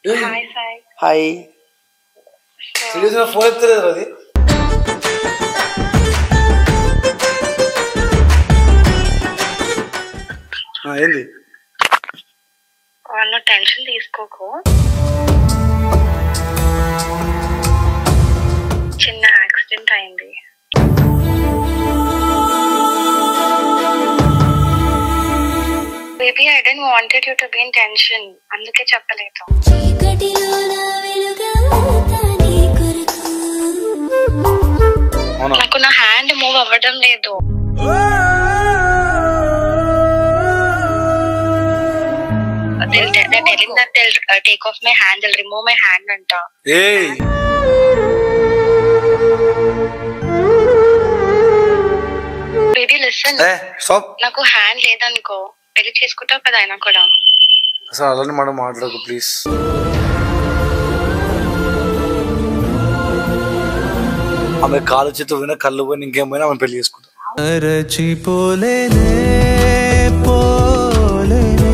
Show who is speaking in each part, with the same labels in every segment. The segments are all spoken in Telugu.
Speaker 1: హాయ్ సాయి
Speaker 2: హాయ్
Speaker 3: సీరియస్గా ఫోన్ ఎత్తలేదు అది ఆ, ఏంది
Speaker 1: వాళ్ళు టెన్షన్ తీసుకోకు చిన్న యాక్సిడెంట్ అయింది baby I didn't wanted you to be in tension అందుకే చెప్పలేదు
Speaker 4: చీకటిలోన వెలుగవుతానే కొరకు
Speaker 3: అవునా
Speaker 1: నాకు నా హ్యాండ్ మూవ్ అవ్వడం లేదు They'll, they're telling that they'll uh, take off my hand, they'll remove my hand అంట
Speaker 3: ఏయ్
Speaker 1: బేబీ లిసన్
Speaker 3: ఏ స్టాప్
Speaker 1: నాకు హ్యాండ్ లేదనుకో పెళ్లి చేసుకుంటావు కదా ఆయన కూడా
Speaker 3: అసలు అలానే మనం మాట్లాడకు ప్లీజ్ ఆమె కాలు చేతు పోయినా కళ్ళు పోయినా ఇంకేం పోయినా ఆమె పెళ్లి చేసుకుంటాం
Speaker 5: రచిపోలేనే పోలేనే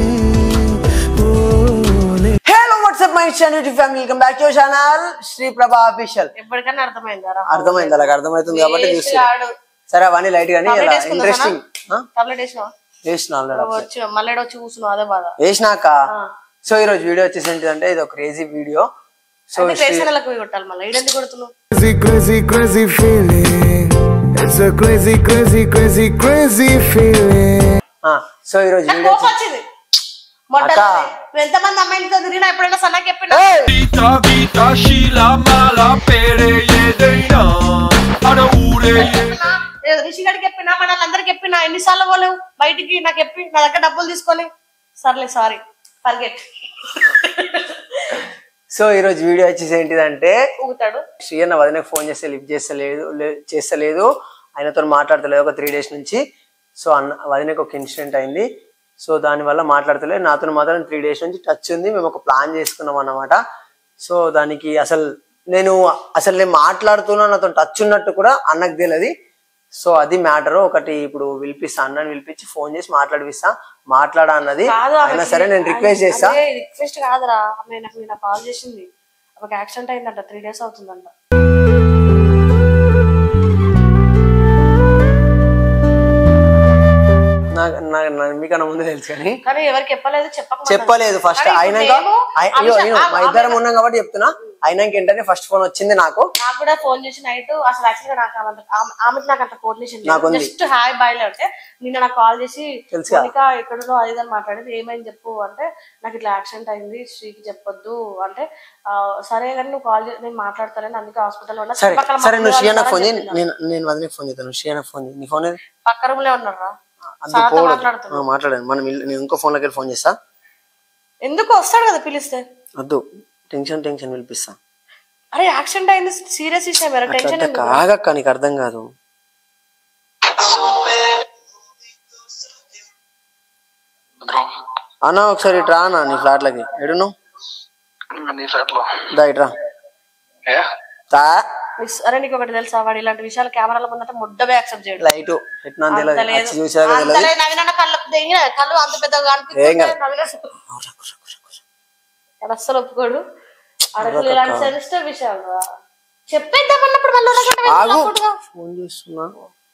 Speaker 5: పోలే
Speaker 2: hello what's up my channel family welcome back to channel Sri Prabha official
Speaker 6: ఎప్పటికన్నా అర్థమైందా
Speaker 2: అర్థమైంది అలాగ అర్థమవుతుంది కాబట్టి చూస్తున్నా
Speaker 6: ఆడు
Speaker 2: సరే అవన్నీ లైట్ గానీ
Speaker 6: టాబ్లెట్ వేసుకుందా
Speaker 2: ఇంట్రెస్టింగ్
Speaker 6: టాబ్లెట్ వేసినావా
Speaker 2: వేసిన ఆల్రెడీ
Speaker 6: వచ్చి మళ్ళీ వచ్చి కూర్చున్నావు అదే బాధ
Speaker 2: వేసినాక సో ఈ రోజు వీడియో వచ్చేసి ఏంటిదంటే ఇది ఒక క్రేజీ వీడియో సో
Speaker 6: అంటే ప్రేక్షణలకు పోయి కొట్టాలి మళ్ళీ ఈడెందుకు కొడుతున్నావు
Speaker 5: Crazy, crazy, crazy feeling. It's a crazy, crazy, crazy, crazy feeling.
Speaker 2: So ఈ రోజు
Speaker 6: నాకు
Speaker 2: వీడియో
Speaker 6: కోపం వచ్చింది మొట్ట
Speaker 2: అక్క.
Speaker 6: నువ్వు ఎంతమంది అమ్మాయిలతో తిరిగినా ఎప్పుడైనా సన్నకి చెప్పినా
Speaker 7: Vita vita shila mala pere yedeina Ana ure
Speaker 6: ఏదో రిషి గారికి చెప్పినా మన అందరికి చెప్పినా ఎన్నిసార్లు పోలేవు బయటికి నాకు చెప్పి నా దగ్గర డబ్బులు తీసుకొని సర్లే సారీ ఫర్గెట్
Speaker 2: సో ఈ రోజు వీడియో వచ్చేసి ఏంటిదంటే
Speaker 6: ఊగుతాడు
Speaker 2: శ్రీయన్న వదినకి ఫోన్ చేస్తే లిఫ్ట్ చేస్తలేదు లే- చేస్తలేదు ఆయనతో మాట్లాడతలేదు ఒక త్రీ డేస్ నుంచి సో అన్న వదినకి ఒక ఇన్సిడెంట్ అయింది సో దానివల్ల మాట్లాడతలేదు నాతో మాత్రం త్రీ డేస్ నుంచి టచ్ ఉంది మేము ఒక ప్లాన్ చేసుకున్నాం అన్నమాట సో దానికి అసలు నేను అసలు నేను మాట్లాడుతున్నా నాతో టచ్ ఉన్నట్టు కూడా అన్నకు తెలియదు సో అది మ్యాటర్ ఒకటి ఇప్పుడు పిలిపిస్తా అన్నని పిలిపించి ఫోన్ చేసి మాట్లాడిపిస్తా మాట్లాడా అన్నది
Speaker 6: కాదు
Speaker 2: అయినా సరే నేను రిక్వెస్ట్ చేస్తా
Speaker 6: రిక్వెస్ట్ కాదురా ఆమె నాకు నిన్న కాల్ చేసింది ఒక యాక్సిడెంట్ అయిందంట త్రీ డేస్ అవుతుందంట
Speaker 2: నాకు నాకు నాకు మీకన్నా ముందు తెలుసు కానీ
Speaker 6: కానీ ఎవరికి చెప్పలేదు చెప్పక
Speaker 2: చెప్పలేదు ఫస్ట్
Speaker 6: కానీ ఇప్పుడు
Speaker 2: అయినాక
Speaker 6: మేము
Speaker 2: అయి-
Speaker 6: ఆ
Speaker 2: అయ్యో,
Speaker 6: విషయం-
Speaker 2: అయ్యో,
Speaker 6: ఆ-
Speaker 2: మా
Speaker 6: ఆ-
Speaker 2: ఇద్దరం ఉన్నాం కాబట్టి చెప్తున్నా అయినాక ఏంటంటే ఫస్ట్ ఫోన్ వచ్చింది నాకు
Speaker 6: నాకు కూడా ఫోన్ చేసి నైట్ అసలు యాక్చువల్ గా నాకు ఆమె- ఆమె- ఆమెకి నాకు అంత కోఆర్డినేషన్
Speaker 2: నాకుంది.
Speaker 6: జస్ట్ హాయ్ బాయ్ అంటే నిన్న నాకు కాల్ చేసి
Speaker 2: తెలుసుగా.
Speaker 6: మోనికా ఎక్కడున్నో అది ఇది అని మాట్లాడేది ఏమైంది చెప్పు అంటే నాకు ఇట్లా యాక్సిడెంట్ అయింది శ్రీకి చెప్పొద్దు అంటే ఆ, సరే కానీ నువ్వు కాల్ నేను మాట్లాడతానని అందుకే హాస్పిటల్ ఉన్నా
Speaker 2: సరే
Speaker 6: చుట్టుపక్కల
Speaker 2: సరే
Speaker 6: మా
Speaker 2: నువ్వు
Speaker 6: పిల్లలు
Speaker 2: షియానా ఫోన్ చేయి
Speaker 6: ఉన్నారని
Speaker 2: నేను నేను వదినకి ఫోన్ చేస్తాను షియానా ఫోన్ చేయి నీ ఫోన్ ఏది?
Speaker 6: పక్క రూమ్ లో ఉన్నారా
Speaker 2: అంత
Speaker 6: సార్తో
Speaker 2: పోవడం.
Speaker 6: మాట్లాడుతున్నా
Speaker 2: ఆ, మాట్లాడాను మనం ఇల్లు- నేను ఇంకో ఫోన్ దగ్గర ఫోన్ చేస్తా
Speaker 6: ఎందుకు వస్తాడు కదా పిలిస్తే
Speaker 2: వద్దు టెన్షన్ టెన్షన్ పిలిపిస్తా
Speaker 6: అరే యాక్సిడెంట్ అయింది సీరియస్ విషయం వేరే టెన్షన్
Speaker 2: అట్లా కాగక్క నీకు అర్థం కాదు అన్న ఒకసారి ఇట్రా అన్న నీ ఫ్లాట్లకి ఎడును
Speaker 7: నీ ఫ్లాట్ లో
Speaker 2: దా ఇట్రా
Speaker 7: ఏ
Speaker 2: తా
Speaker 6: అరే నీకు ఒకటి తెలుసా వాడు ఇలాంటి విషయాలు కెమెరాల ముందంటే ముద్దవే యాక్సెప్ట్ చేయడు
Speaker 2: లైట్ ఎట్లా అని తెలియదు
Speaker 6: అంత లేదు.
Speaker 2: వచ్చి చూసాక
Speaker 6: అంత
Speaker 2: తెలియదు
Speaker 6: లేదు. నవీన్ అన్న కళ్ళకు దెంగిన కళ్ళు అంత పెద్దగా
Speaker 2: ఏం
Speaker 6: కనిపిస్తుంది
Speaker 2: కాదు.
Speaker 6: నవీన్ అసలు- వాడు అస్సలు ఒప్పుకోడు అసలు ఇలాంటి సెన్సిటివ్ విషయాలు రా. చెప్పేద్దామన్నప్పుడు మళ్ళీ ఉరగటం ఎందుకు
Speaker 2: ఆగు
Speaker 6: అప్పుడుగా?
Speaker 2: ఫోన్ చేస్తున్నా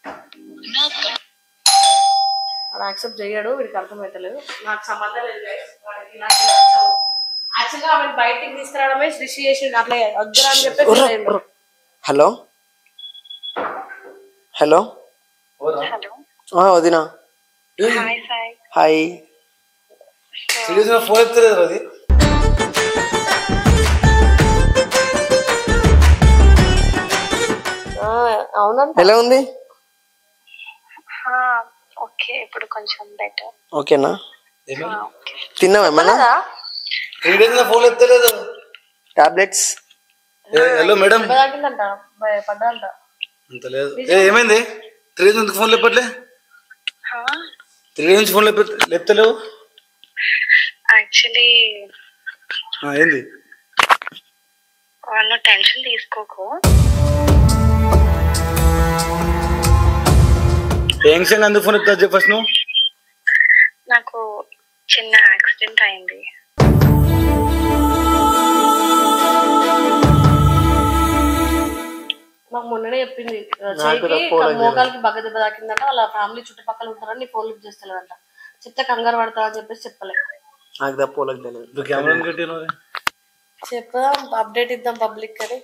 Speaker 6: వాడు యాక్సెప్ట్ చేయడు వీడికి అర్థమైతలేదు నాకు సంబంధం లేదు guys. వాడికి ఇలాంటి యాక్చువల్ గా ఆమె బయటికి తీసుకురావడమే రిషి చేసిండు అట్లా వద్దురా అని చెప్పేసి
Speaker 2: హలో హలో
Speaker 1: హలో
Speaker 2: ఆ, వదినా
Speaker 1: హాయ్ సాయి
Speaker 2: హాయ్
Speaker 3: సీరియస్గా ఫోన్ ఎత్తలేదు అది
Speaker 6: ఆ, అవునంట
Speaker 2: ఎలా ఉంది
Speaker 1: ఓకే ఇప్పుడు కొంచెం బెటర్
Speaker 2: ఓకేనా
Speaker 1: ఓకే
Speaker 2: తిన్నావా ఏమన్నా
Speaker 3: త్రీ డేస్ ఫోన్ ఎత్తలేదు
Speaker 2: టాబ్లెట్స్
Speaker 3: ఏ, హలో మేడం
Speaker 6: తాకిందంట పడ్డంట
Speaker 3: అంత లేదు ఏ ఏమైంది త్రీ డేస్ ఎందుకు ఫోన్ లేపట్లే త్రీ డేస్ నుంచి ఫోన్ లేప లేపుతలేవు
Speaker 1: యాక్చువల్లీ
Speaker 3: ఆ, ఏంది
Speaker 1: వాళ్ళు టెన్షన్ తీసుకోకు
Speaker 3: ఏం సంగతి ఎందుకు ఫోన్ ఎత్తా చెప్పు ఫస్ట్ నువ్వు
Speaker 1: నాకు చిన్న యాక్సిడెంట్ అయింది
Speaker 6: చెప్పింది
Speaker 2: నాకు
Speaker 6: చేయికి
Speaker 2: ఫోన్
Speaker 6: మోకాలకి బగ్గ దెబ్బ తాకిందంట వాళ్ళ ఫ్యామిలీ చుట్టుపక్కల ఉంటారని నీ ఫోన్ లిఫ్ట్ చేస్తలేదంట చెప్తే కంగారు పడతా అని చెప్పేసి చెప్పలే
Speaker 2: నాకు తప్ప వాళ్ళకి తెలియదు
Speaker 3: ఇప్పుడు కెమెరా కట్టిన
Speaker 6: చెప్దాం అప్డేట్ ఇద్దాం పబ్లిక్ అని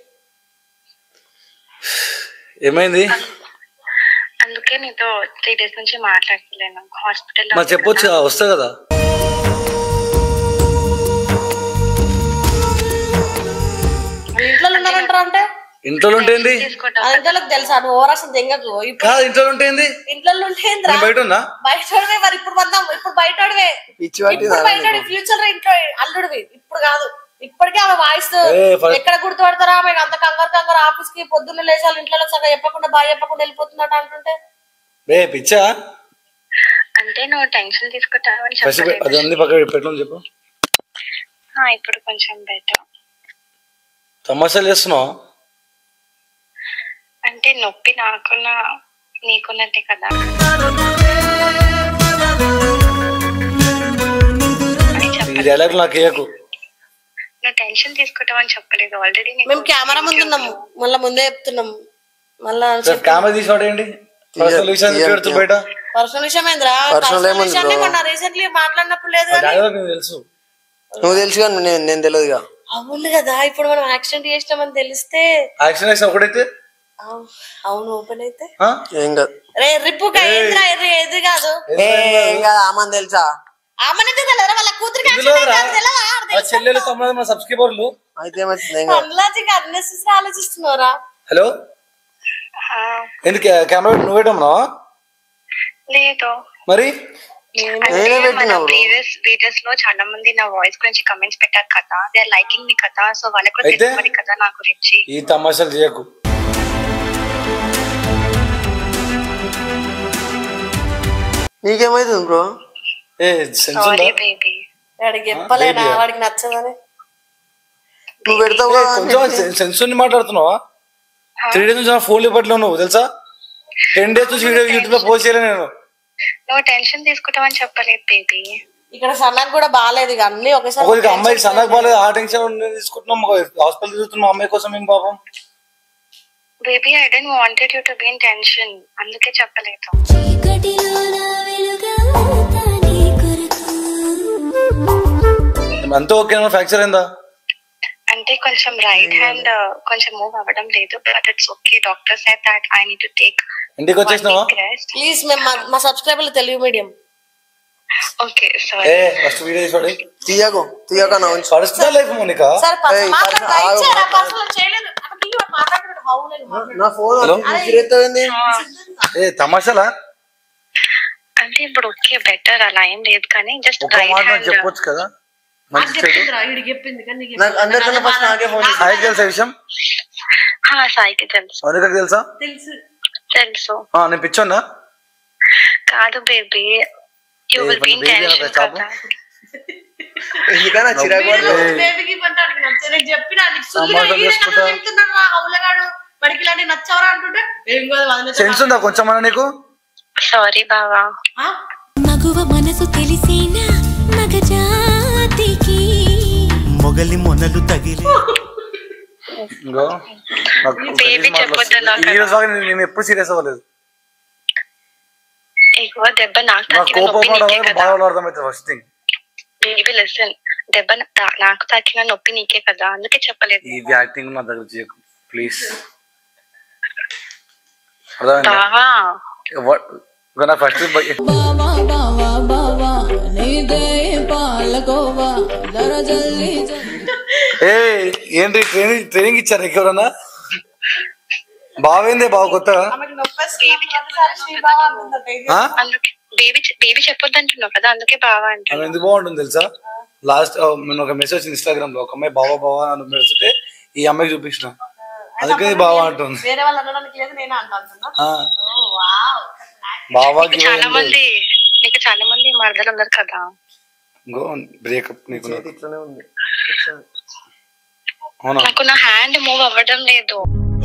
Speaker 3: ఏమైంది
Speaker 1: అందుకే నీతో త్రీ డేస్ నుంచి మాట్లాడలేను హాస్పిటల్
Speaker 3: మరి చెప్పొచ్చు కదా, వస్తా కదా
Speaker 6: వాళ్ళ ఇంట్లో ఉన్నారంటారా అంటే
Speaker 3: ఇంట్లో ఉంటేంది
Speaker 1: తీసుకుంటా
Speaker 6: ఆ ఇంట్లో తెలుసా నువ్వు ఓరాసం తెంగకు ఇప్పుడు
Speaker 3: కాదు ఇంట్లో ఉంటేంది
Speaker 6: ఇంట్లో ఉంటేంద్రా
Speaker 3: నేను బయట ఉన్నా
Speaker 6: బయటోడివే మరి ఇప్పుడు వద్దాం ఇప్పుడు బయటోడివే
Speaker 2: పిచ్చి పట్టింది
Speaker 6: ఇప్పుడు బయటోడి ఫ్యూచర్ లో ఇంట్లో అల్లుడివి ఇప్పుడు కాదు ఇప్పటికే ఆమె వాయిస్
Speaker 3: ఏ, ఫ-
Speaker 6: ఎక్కడ గుర్తుపడతారా ఆమె అంత కంగారు కంగారు ఆఫీస్ కి పొద్దున్న లేచాలి ఇంట్లో సగం చెప్పకుండా బాగా చెప్పకుండా వెళ్ళిపోతున్నట్టు అంటుంటే
Speaker 3: ఏ పిచ్చా
Speaker 1: అంటే నువ్వు టెన్షన్ తీసుకుంటావు అని
Speaker 3: ఫస్ట్
Speaker 1: చెప్పలేదు
Speaker 3: అది అన్ని పక్క పెట్టడం చెప్పు
Speaker 1: ఆ, ఇప్పుడు కొంచెం బెటర్
Speaker 3: తమాషాలు చేస్తున్నావు
Speaker 1: అంటే నొప్పి నాకున్న నీకున్నట్టే కదా అని
Speaker 3: ఈ
Speaker 1: చెప్పలేదు
Speaker 3: డైలాగ్ నాకు వేయకు
Speaker 1: నువ్వు టెన్షన్ తీసుకుంటావు అని చెప్పలేదు ఆల్రెడీ
Speaker 6: మేము కెమెరా ముందు ఉన్నాము మళ్ళా ముందే చెప్తున్నాం మళ్ళా
Speaker 3: సార్ కెమెరా తీసి పడేయండి పర్సనల్ విషయాలు
Speaker 2: తీయ-
Speaker 3: పెడుతూ బయట
Speaker 6: పర్సనల్ విషయం ఏంద్రా
Speaker 2: Personal
Speaker 6: పర్సనల్
Speaker 2: ఏముంది
Speaker 6: విషయాన్ని
Speaker 2: bro?
Speaker 6: మొన్న రీసెంట్లీ మాట్లాడినప్పుడు లేదు
Speaker 3: ఆ
Speaker 6: కానీ
Speaker 3: డైలాగ్ నీకు తెలుసు
Speaker 2: నువ్వు తెలుసు కానీ నేను నేను తెలియదుగా
Speaker 6: అవును కదా ఇప్పుడు మనం యాక్సిడెంట్ చేసినామని తెలిస్తే
Speaker 3: యాక్షన్ వేసిన ఒకటైతే
Speaker 6: అవ్- అవును ఓపెన్ అయితే
Speaker 3: ఆ?
Speaker 2: ఏం కాదు
Speaker 6: రే రిప్పుగా ఏంద్రా ఎర్రి ఏది కాదు
Speaker 2: ఏ, ఏం కాదు ఆమని తెలుసా
Speaker 6: ఆమెనైతే తెలియదా వాళ్ళ కూతురికి
Speaker 3: ఇందులో
Speaker 6: accident
Speaker 3: రా.
Speaker 6: అయింది తెలియదా?
Speaker 3: ఆ చెల్లెలు తమ్ముడు మన సబ్స్క్రైబర్లు
Speaker 2: అయితే ఏమవుతుంది ఏం కాదు
Speaker 6: అన్లాజిక్ అన్నెసెసరీ ఆలోచిస్తున్నారా
Speaker 3: హలో ఎందుకు కెమెరా నువ్వు పెట్టమ్మా
Speaker 1: లేదు
Speaker 3: మరి
Speaker 2: నేనే పెట్టినా bro.
Speaker 1: ప్రీవియస్ వీడియోస్ లో చాలా మంది నా వాయిస్ గురించి కమెంట్స్ పెట్టారు కదా దే ఆర్ లైకింగ్ మీ కదా సో వాళ్ళకి కూడా
Speaker 3: అయితే?
Speaker 1: తెలియాలి కదా నా గురించి
Speaker 3: ఈ తమాషాలు చేయకు
Speaker 2: నీకేమైతుంది బ్రో
Speaker 3: ఏ సెన్స్
Speaker 1: సారీ
Speaker 3: ఉందా
Speaker 1: బేబీ
Speaker 6: వాడికి చెప్పలేనా
Speaker 3: baby.
Speaker 6: వాడికి నచ్చదని
Speaker 2: నువ్వు పెడతావు
Speaker 3: ఏ,
Speaker 2: కదా అని
Speaker 3: కొంచెం
Speaker 2: చెప్పి.
Speaker 3: సెన్స్ ఉండి మాట్లాడుతున్నావా త్రీ డేస్ నుంచి నా ఫోన్ ఇవ్వట్లేవు నువ్వు తెలుసా టెన్ డేస్ నుంచి వీడియో యూట్యూబ్ లో పోస్ట్ చేయలే నేను
Speaker 1: నువ్వు టెన్షన్ తీసుకుంటావని చెప్పలేదు బేబీ
Speaker 6: ఇక్కడ సన్నకు కూడా బాగాలేదు ఇక అన్ని ఒకేసారి
Speaker 3: ఒకరికి అమ్మాయికి సన్నకు బాగాలేదు ఆ టెన్షన్ తీసుకుంటున్నాం హాస్పిటల్ తిరుగుతున్నాం అమ్మాయి కోసం ఏం పాపం
Speaker 1: baby I didn't wanted you to be in tension అందుకే చెప్పలేదు
Speaker 4: చీకటిలో నా వెలుగవుతా నీ కొరకు
Speaker 3: అంతా ఓకే ఫ్రాక్చర్ అయిందా
Speaker 1: అంటే కొంచెం రైట్ హ్యాండ్ కొంచెం మూవ్ అవ్వడం లేదు but it's okay doctor said that I need to take
Speaker 3: ఇంటికి వచ్చేసినావా
Speaker 1: రెస్ట్
Speaker 6: ప్లీజ్ మేము మా- మా సబ్స్క్రైబర్లు తెలుగు మీడియం
Speaker 1: ఓకే
Speaker 3: ఏ
Speaker 1: సారీ
Speaker 3: ఫస్ట్ వీడియో తీసి పడే
Speaker 2: తీయకు తీయక నా ఉంచు
Speaker 3: పర్సనల్ లైఫ్ మోనిక
Speaker 6: సరే పర్సనల్
Speaker 2: ఏయ్,
Speaker 6: మాట్లాడు
Speaker 2: పర్సనల్ ఆగు,
Speaker 6: ఇచ్చారా
Speaker 2: మాట్లాడు.
Speaker 6: పర్సనల్ చేయలేదు అక్కడ టీవీ మాట్లాడుతున్నాడు బాగులేదు మాట్లాడు
Speaker 2: నా ఫోన్
Speaker 3: హలో?
Speaker 2: విసిరెత్తోంది
Speaker 3: ఏ తమాషాలా
Speaker 1: అంటే ఇప్పుడు ఓకే బెటర్ అలా ఏం లేదు కానీ జస్ట్
Speaker 3: ఒక
Speaker 1: రైట్
Speaker 3: మాట నాకు
Speaker 1: హ్యాండ్
Speaker 3: చెప్పొచ్చు కదా మంచి చెడు
Speaker 6: చెప్పిందిరా వీడికి చెప్పింది కానీ నీకు
Speaker 2: నాకు అందరికన్నా ఫస్ట్ నాకే ఫోన్ చేసి
Speaker 3: సాయికి తెలుసా ఈ విషయం
Speaker 1: సాయికి తెలుసు
Speaker 3: మౌనికకి తెలుసా
Speaker 6: తెలుసు
Speaker 1: తెలుసు
Speaker 3: ఆ, నేను పిచ్చోన్నా
Speaker 1: కాదు బేబీ యూ
Speaker 3: ఏ,
Speaker 1: విల్ బీ
Speaker 3: ఇప్పుడు baby
Speaker 1: టెన్షన్
Speaker 3: అనొక చాపు.
Speaker 1: కదా
Speaker 2: ఎందుకన్నా చిరాకు పడతావు?
Speaker 3: ఏయ్.
Speaker 6: బేబీకి పంట నచ్చే నేను చెప్పిన నీకు సుల్లిగా
Speaker 3: సమాజం
Speaker 6: ఈయన
Speaker 3: చేసుకుంటా.
Speaker 6: కథలు చెప్తున్నాడు రా హౌలగాడు వాడికి ఇలాంటి నచ్చవరా అంటుంటే ఏం కాదు వదిలేసి
Speaker 3: సెన్స్ ఉందా కొంచెం అన్న నీకు
Speaker 1: సారీ బావా
Speaker 6: ఆ?
Speaker 4: మగువ మనసు తెలిసేనా మగజాతికి
Speaker 8: మొగలి మొనలు తగిలి
Speaker 3: ఇంకో నాకు
Speaker 1: Baby
Speaker 3: తెలియని మాటలు
Speaker 1: చెప్పొద్దు
Speaker 3: వస్తున్నాయి.
Speaker 1: నాకు
Speaker 3: ఈ రోజు దాకా నేను నేను ఎప్పుడు సీరియస్ అవ్వలేదు
Speaker 1: ఎక్కువ దెబ్బ నాకు
Speaker 3: నాకు
Speaker 1: తాకిన
Speaker 3: కోపం
Speaker 1: నొప్పి నీకే కదా
Speaker 3: బాగా అర్థమవుతుంది ఫస్ట్ థింగ్
Speaker 1: బేబీ లిసన్ దెబ్బ నా- నాకు తాకిన నొప్పి నీకే కదా అందుకే చెప్పలేదు
Speaker 3: ఇది యాక్టింగ్ నా దగ్గర చేయకు ప్లీజ్ అర్థమైందా
Speaker 1: బావా
Speaker 3: What- ఇక నా ఫస్ట్
Speaker 9: బావా బావా బావా నీదే పాలకోవా జర జల్లి జల్లి
Speaker 3: ఏ ఏంటి ట్రైనింగ్ ట్రైనింగ్ ఇచ్చారు నీకు ఎవరన్నా బాగైందే బాగా కొత్తగా
Speaker 6: ఆమెకి నొప్పి వస్తుంది. ప్రతిసారి శ్రీబావ అంటుందట. ఇది
Speaker 3: ఆ?
Speaker 1: అందుకే బేబీ బేబీ చెప్పొద్దు అంటున్నావు కదా అందుకే బావా
Speaker 3: ఆమె
Speaker 1: అంటున్నావు
Speaker 3: ఎందుకు బాగుంటుంది తెలుసా లాస్ట్ నేను ఒక మెసేజ్ వచ్చింది ఇన్స్టాగ్రామ్ లో ఒక అమ్మాయి బావా బావా అని పెడుతుంటే ఈ అమ్మాయికి చూపించిన అందుకే ఇది బావా అంటుంది
Speaker 6: వేరే వాళ్ళు అనడానికి లేదు నేనే అంటున్నా
Speaker 3: ఆ,
Speaker 6: ఓ వావ్
Speaker 3: బావాకి
Speaker 1: నీకు చాలా మంది నీకు చాలా మంది మరదలు ఉన్నారు కదా
Speaker 3: ఇంకో బ్రేకప్ నీకు నాకు.
Speaker 2: ఇట్లనే ఉంది
Speaker 3: అవునా
Speaker 1: నాకు నా హ్యాండ్ మూవ్ అవ్వడం లేదు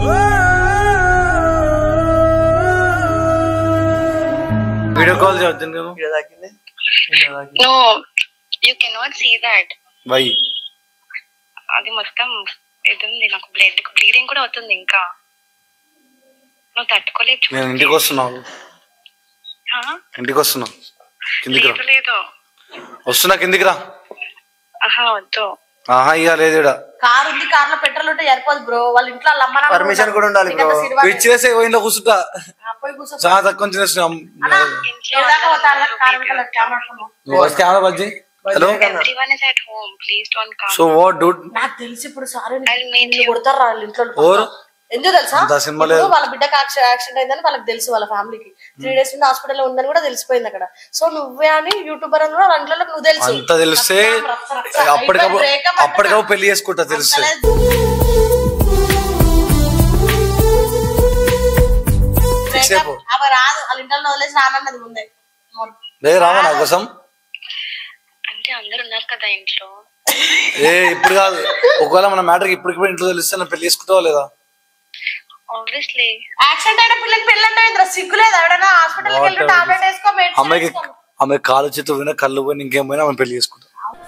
Speaker 3: వీడియో కాల్ చేద్దాం కదా
Speaker 2: ఇక్కడ తాకింది ఇక్కడ తాకింది.
Speaker 1: No you cannot see that
Speaker 3: why
Speaker 1: అది మొత్తం ఇది ఉంది నాకు బ్లడ్ బ్లీడింగ్ కూడా అవుతుంది ఇంకా నువ్వు తట్టుకోలేదు
Speaker 3: నేను ఇంటికి వస్తున్నావు
Speaker 1: హా?
Speaker 3: ఇంటికి వస్తున్నా కిందికి రా
Speaker 1: లేదు లేదు
Speaker 3: వస్తున్నా కిందికి రా
Speaker 1: ఆహా వద్దు
Speaker 3: ఆహా ఇక లేదు ఈడ.
Speaker 6: కార్ ఉంది కార్ లో పెట్రోల్ ఉంటే సరిపోదు బ్రో వాళ్ళ ఇంట్లో వాళ్ళ అమ్మ నాన్న
Speaker 2: Permission
Speaker 6: ఉన్నారు.
Speaker 2: కూడా ఉండాలి
Speaker 6: నీకంత
Speaker 2: bro.
Speaker 6: సినిమా
Speaker 3: ఇచ్చేసే పోయిందో కూర్చుంటా
Speaker 6: ఆ, పోయి కూర్చో
Speaker 3: చాలా తక్కువ తినేస్తున్నాం
Speaker 6: ఏదాకా పోతారు కార్ వెనకాల కెమెరా పట్టుకో.
Speaker 3: కెమెరా బజ్జి hello
Speaker 1: everyone is at home please don't come
Speaker 3: so what dude
Speaker 6: నాకు తెలిసి ఇప్పుడు సారీ
Speaker 1: I'll meet you.
Speaker 6: కొడతారు రా వాళ్ళ ఇంట్లో
Speaker 3: ఓరు
Speaker 6: ఎందుకు తెలుసా
Speaker 3: అంత సినిమా
Speaker 6: ఇప్పుడు
Speaker 3: లేదు.
Speaker 6: వాళ్ళ బిడ్డకి యాక్సిడెంట్ అయిందని వాళ్ళకి తెలుసు వాళ్ళ ఫ్యామిలీకి త్రీ డేస్ నుండి హాస్పిటల్ ఉందని కూడా తెలిసిపోయింది అక్కడ సో నువ్వే అని యూట్యూబర్ అని కూడా వాళ్ళ ఇంట్లో నువ్వు తెలుసు
Speaker 3: అంత తెలిస్తే
Speaker 6: రచ్చ, రచ్చ, రచ్చ.
Speaker 3: అప్పటికప్పుడు
Speaker 6: అయిపోయి breakup
Speaker 3: అప్పటికప్పుడు పెళ్లి చేసుకుంటా తెలిస్తే
Speaker 6: breakup.
Speaker 3: సేపు.
Speaker 6: ఆమె రాదు వాళ్ళ ఇంట్లో వదిలేసి రానన్నది ముందే
Speaker 3: లేదు రావా నా కోసం
Speaker 1: అంటే అందరు ఉన్నారు కదా ఇంట్లో
Speaker 3: ఏ ఇప్పుడు కాదు ఒకవేళ మన మ్యాటర్ ఇప్పటికి ఇంట్లో తెలిస్తే నేను పెళ్లి చేసుకుంటావా లేదా
Speaker 1: ఆబ్వియస్లీ
Speaker 6: యాక్సిడెంట్ అయిన పిల్లకి పెళ్ళి అంటే ఇంద్ర సిగ్గులేదు ఎవడైనా హాస్పిటల్ కి వెళ్ళి టాబ్లెట్ వేసుకో medicine
Speaker 3: అమ్మాయికి
Speaker 6: వేసుకో.
Speaker 3: అమ్మాయి కాలు చేతు పోయినా కళ్ళు పోయినా ఇంకేం పోయినా మనం పెళ్లి చేసుకుంటాం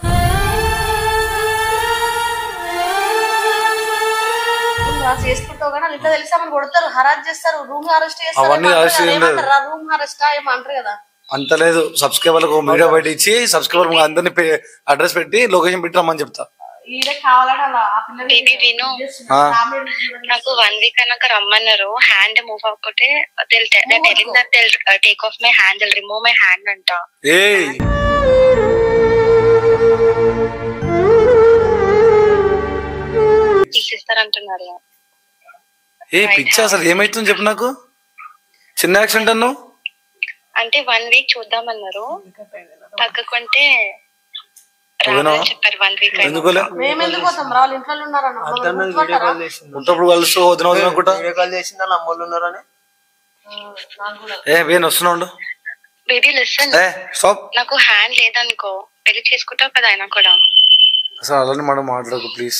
Speaker 6: నువ్వు అలా చేసుకుంటావు కానీ వాళ్ళ ఇంట్లో తెలిసి ఆమెను కొడతారు హరాజ్ చేస్తారు రూమ్ అరెస్ట్ చేస్తారు
Speaker 3: అవన్నీ arrest ఏం లేదు.
Speaker 6: రూమ్ అరెస్ట్ ఏమంటారు కదా
Speaker 3: అంత లేదు సబ్స్క్రైబర్లకు వీడియో బయట ఇచ్చి సబ్స్క్రైబర్ అందరిని అడ్రస్ పెట్టి లొకేషన్ పెట్టి రమ్మని చెప్తా
Speaker 6: ఈడే కావాలని అలా ఆ పిల్లని
Speaker 1: బేబీ విను
Speaker 3: ఆ.
Speaker 6: టాబ్లెట్ చూడండి.
Speaker 1: నాకు వన్ వీక్ అన్నాక రమ్మన్నారు హ్యాండ్ మూవ్ అవ్వకపోతే telling that take off my hand remove my hand అంట
Speaker 3: ఏయ్
Speaker 1: తీసిస్తారంటున్నారు
Speaker 3: ఏ పిచ్చ అసలు ఏమైతుంది చెప్పు నాకు చిన్న యాక్సిడెంట్ అన్నావు
Speaker 1: అంటే వన్ వీక్ చూద్దామన్నారు తగ్గకుంటే
Speaker 3: అవునా?
Speaker 1: రావాలని చెప్పారు వన్ వీక్
Speaker 3: ఎందుకోలే
Speaker 6: మేము ఎందుకు పోతాం రా వాళ్ళ ఇంట్లో ఉన్నారన్న
Speaker 2: అతను వీడియో కాల్ చేసింది
Speaker 3: ఉంటప్పుడు కలుస్తూ వదిన వదిన అనుకుంటా
Speaker 2: వీడియో కాల్ చేసింది వాళ్ళ అమ్మోళ్ళు ఉన్నారని
Speaker 6: నాకు కూడా
Speaker 3: ఏ వేణు వస్తున్నాడు
Speaker 1: బేబీ లిసన్
Speaker 3: ఏ స్టాప్
Speaker 1: నాకు హ్యాండ్ లేదనుకో పెళ్లి చేసుకుంటావు కదా ఆయన కూడా
Speaker 3: అసలు అలానే మనం మాట్లాడకు ప్లీజ్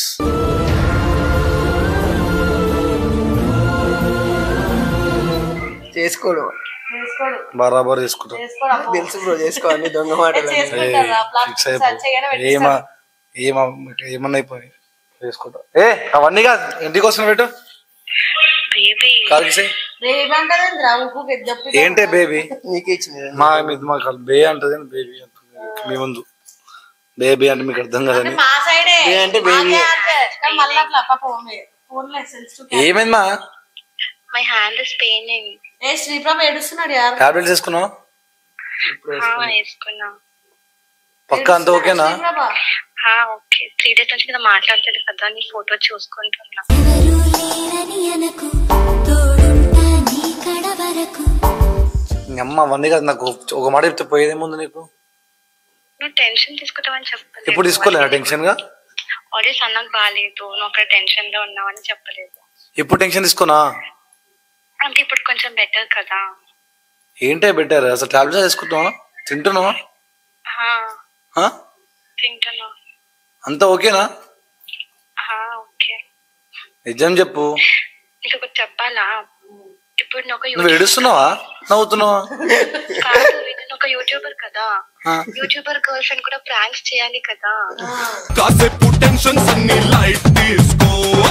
Speaker 2: చేసుకోడు
Speaker 6: చేసుకోడు
Speaker 3: బరాబర్ చేసుకుంటాం
Speaker 6: చేసుకోడు అమ్మో.
Speaker 2: తెలుసు బ్రో చేసుకో అన్ని దొంగ మాటలు అన్ని.
Speaker 6: చేసుకుంటారా
Speaker 3: ఫిక్స్
Speaker 6: ప్లాస్టిక్
Speaker 3: అయిపో
Speaker 6: సర్చ్ చేయగానే
Speaker 3: ఏమా
Speaker 6: పెట్టేస్తారు.
Speaker 3: ఏమా ఏమన్నా అయిపోయి చేసుకుంటా ఏ అవన్నీ కాదు ఇంటికి వస్తున్నా పెట్టు
Speaker 1: బేబీ
Speaker 3: కాల్కి
Speaker 6: రేపు అంటదేంద్రా ఊకు చెప్పి
Speaker 3: ఏంటే బేబీ
Speaker 2: నీకే ఇచ్చింది
Speaker 3: మా ఇది మా కాదు బే అంటది బేబీ అంటుంది మీ ముందు బేబీ అంటే మీకు అర్థం కదని
Speaker 6: మా సైడే
Speaker 2: బే అంటే baby.
Speaker 6: మాకే అంటే కానీ మళ్ళీ అట్లా పాపం ఫోన్ లో సెన్సిటివ్
Speaker 3: ఏమైంది మా
Speaker 1: మై హ్యాండ్ ఇస్ పెయినింగ్
Speaker 6: ఏ శ్రీప్రభ ఏడుస్తున్నాడు యార్
Speaker 3: టాబ్లెట్స్ వేసుకున్నావు
Speaker 1: వేసుకున్నా
Speaker 3: పక్క అంత ఓకేనా
Speaker 6: శ్రీప్రభ
Speaker 1: ఓకే త్రీ డేస్ నుంచి కదా మాట్లాడలేదు కదా నీ ఫోటో చూసుకుంటున్నా
Speaker 4: ఎవరూ లేరని అనకు తోడుంటా నీ కడ వరకు
Speaker 3: మీ అమ్మ అవన్నీ కాదు నాకు ఒక మాట చెప్తే పోయేదేముంది నీకు
Speaker 1: నువ్వు టెన్షన్ తీసుకుంటావని చెప్పలేదు
Speaker 3: ఇప్పుడు తీసుకోలేనా టెన్షన్ గా
Speaker 1: ఆల్రెడీ సన్నకు బాగాలేదు నువ్వు అక్కడ టెన్షన్ లో ఉన్నావని చెప్పలేదు
Speaker 3: ఇప్పుడు టెన్షన్ తీసుకోనా
Speaker 1: అంటే ఇప్పుడు కొంచెం బెటర్ కదా
Speaker 3: ఏంటే బెటర్ అసలు టాబ్లెట్స్ వేసుకుంటున్నావా తింటున్నావా
Speaker 1: హా,
Speaker 3: ఆ?
Speaker 1: తింటున్నా
Speaker 3: అంతా ఓకేనా
Speaker 1: హా, ఓకే
Speaker 3: నిజం చెప్పు
Speaker 1: నీకు ఒకటి చెప్పాలా ఇప్పుడు నువ్వు ఒక
Speaker 3: నువ్వు ఏడుస్తున్నావా నవ్వుతున్నావా
Speaker 1: కాదు, నేను ఒక యూట్యూబర్ కదా
Speaker 3: ఆ.
Speaker 1: యూట్యూబర్ గర్ల్ ఫ్రెండ్ కూడా ప్రాంక్స్ చేయాలి కదా
Speaker 7: కాసేపు టెన్షన్స్ అన్ని లైట్ తీసుకో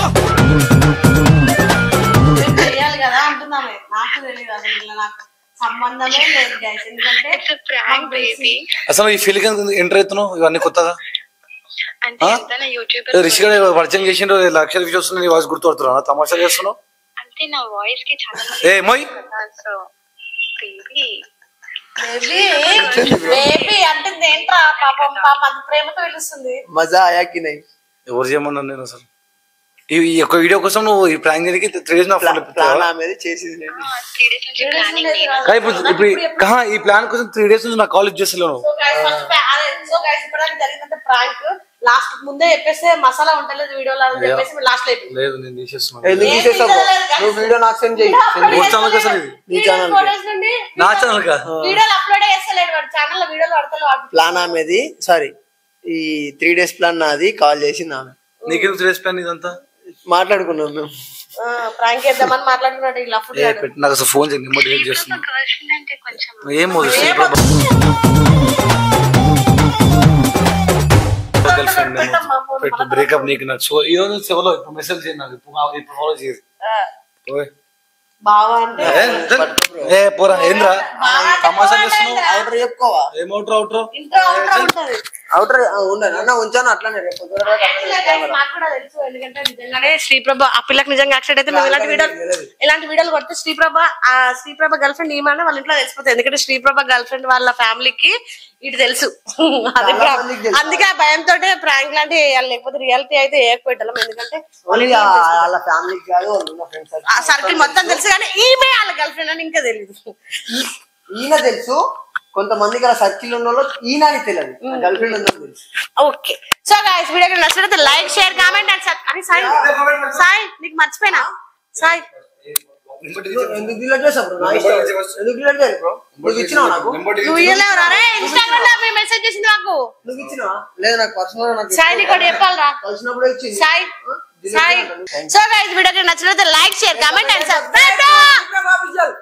Speaker 6: మేము చేయాలి కదా అంటున్నామే నాకు తెలియదు అసలు ఇలా నాకు సంబంధమే లేదు గైస్ ఎందుకంటే
Speaker 1: ఇట్స్ ప్రాంక్ బేబీ
Speaker 3: అసలు ఈ ఫీలింగ్ ఎంటర్ అవుతున్నావు ఇవన్నీ కొత్తగా
Speaker 1: అంటే
Speaker 3: ఆ?
Speaker 1: ఎంత యూట్యూబర్
Speaker 3: రిషి గారు పరిచయం చేసిండు లక్షల వ్యూస్ వస్తున్నాయి నీ వాయిస్ గుర్తుపడుతున్నా తమాషా చేస్తున్నావు
Speaker 1: అంటే నా వాయిస్ కి చాలా
Speaker 3: ఏ మొయ్
Speaker 1: సో బేబీ
Speaker 6: బేబీ బేబీ అంటే ఏంట్రా పాపం పాప అది ప్రేమతో పిలుస్తుంది
Speaker 2: మజా ఆయాకి నై
Speaker 3: ఎవరు చేయమన్నాను నేను అసలు ఈ ఈ యొక్క వీడియో కోసం నువ్వు ఈ ప్రాంక్ చేయడానికి త్రీ డేస్ నా ఫోన్
Speaker 2: ప్లాన్ ఆమెది చేసింది లేండి.
Speaker 1: త్రీ డేస్ నుంచి ప్లానింగ్
Speaker 3: కానీ ఇప్పుడు ఇప్పుడు కహా, ఈ ప్లాన్ కోసం త్రీ డేస్ నుంచి నా కాలేజ్ చేస్తలేను
Speaker 6: so guys first so guys ఇప్పుడు జరిగిందంటే ప్రాంక్ లాస్ట్ ముందే చెప్పేస్తే మసాలా ఉంటలేదు వీడియోలో అని చెప్పేసి లాస్ట్ లో అయిపోయింది
Speaker 3: లేదు నేను తీసేస్తున్నాను
Speaker 2: ఎందుకు
Speaker 6: ఏం
Speaker 2: తీసేస్తావు
Speaker 6: తీసేయలేదు guys.
Speaker 2: నువ్వు వీడియో నాకు సెండ్ చేయి Send
Speaker 3: ఎవరి
Speaker 2: చేయి.
Speaker 3: ఛానల్ అసలు ఇది
Speaker 2: నీ ఛానల్
Speaker 6: ఫోటోస్ నుండి
Speaker 3: నా ఛానల్ కా
Speaker 6: వీడియోలు అప్లోడ్ చేస్తలేడు వాడు ఛానల్ లో వీడియోలు పడతలు
Speaker 2: ప్లాన్ ఆమెది సారీ ఈ త్రీ డేస్ ప్లాన్ నాది కాల్ చేసింది ఆమె
Speaker 3: నీకెందుకు త్రీ డేస్ ప్లాన్ ఇదంతా
Speaker 2: మాట్లాడుకున్నాం మేము
Speaker 6: ప్రాంక్ చేద్దామని మాట్లాడుకున్నాడు ఇలా ఫుడ్
Speaker 3: ఏ పెట్టి నాకు అసలు ఫోన్ చేయండి నెంబర్ డిలీట్ చేస్తున్నా
Speaker 1: గర్ల్ ఫ్రెండ్ అంటే కొంచెం
Speaker 3: ఏం వద్దు గర్ల్ ఫ్రెండ్ పెట్టు బ్రేకప్ నీకు నాకు సో ఈ రోజు సెవెలో ఇప్పుడు మెసేజ్ చేయండి నాకు ఇప్పుడు ఇప్పుడు ఫాలో చేసి ఓయ్
Speaker 6: బావా అంటే
Speaker 3: ఏ పోరా ఏంద్రా తమాషా చేస్తున్నావు
Speaker 2: అవుటర్ చెప్పుకోవా
Speaker 3: ఏం అవుట్రో అవుట్రో
Speaker 6: ఇంట్లో అవుట్రో ఉంటది
Speaker 2: అవుటర్ ఉండదు అన్న ఉంచాను అట్లానే రేపు పొద్దున దాకా అట్లానే
Speaker 6: Actually, guys, నాకు కూడా తెలుసు ఎందుకంటే నిజంగానే శ్రీప్రభ ఆ పిల్లకి నిజంగా యాక్సిడెంట్ అయితే మేము ఇలాంటి వీడియోలు ఇలాంటి వీడియోలు కొడితే శ్రీప్రభ ఆ శ్రీప్రభ గర్ల్ ఫ్రెండ్ ఏమన్నా వాళ్ళ ఇంట్లో తెలిసిపోతుంది ఎందుకంటే శ్రీప్రభ గర్ల్ ఫ్రెండ్ వాళ్ళ ఫ్యామిలీకి ఇటు తెలుసు అది
Speaker 2: చాలా మందికి తెలుసు.
Speaker 6: అందుకే ఆ భయంతో ప్రాంక్ లాంటివి వేయాలి లేకపోతే రియాలిటీ అయితే వేయకపోయేటం ఎందుకంటే
Speaker 2: ఓన్లీ వాళ్ళ ఫ్యామిలీకి కాదు వాళ్ళు ఉన్న ఫ్రెండ్స్
Speaker 6: ఆ సర్కిల్ మొత్తం తెలుసు కానీ ఈమె వాళ్ళ గర్ల్ ఫ్రెండ్ అని ఇంకా తెలియదు
Speaker 2: ఈయన తెలుసు కొంతమందికి అలా సర్కిల్ ఉన్న వాళ్ళు ఈయన అని తెలియదు గర్ల్ ఫ్రెండ్ ఉందని తెలుసు
Speaker 6: ఓకే సో గాయస్ వీడియో నచ్చినట్లయితే లైక్ షేర్ కామెంట్ అండ్ అని సాయి సాయి నీకు మర్చిపోయినా సాయి
Speaker 2: నువ్వు ఎందుకు డిలీట్ చేసావు బ్రో నా ఇష్టం ఎందుకు డిలీట్ చేయాలి బ్రో నువ్వు ఇచ్చినావు నాకు
Speaker 6: నువ్వు ఇయ్యలేవు రా ఇన్స్టాగ్రామ్ లో మెసేజ్ చేసింది నాకు
Speaker 2: నువ్వు ఇచ్చినావా లేదు నాకు పర్సనల్ నాకు
Speaker 6: సాయి నీకు ఒకటి చెప్పాలరా
Speaker 2: కలిసినప్పుడు ఇచ్చింది
Speaker 6: సాయి
Speaker 2: Delete
Speaker 6: సాయి
Speaker 2: చేయమంటాను.
Speaker 6: సో గైస్ వీడియోకి నచ్చినట్లయితే like share comment and subscribe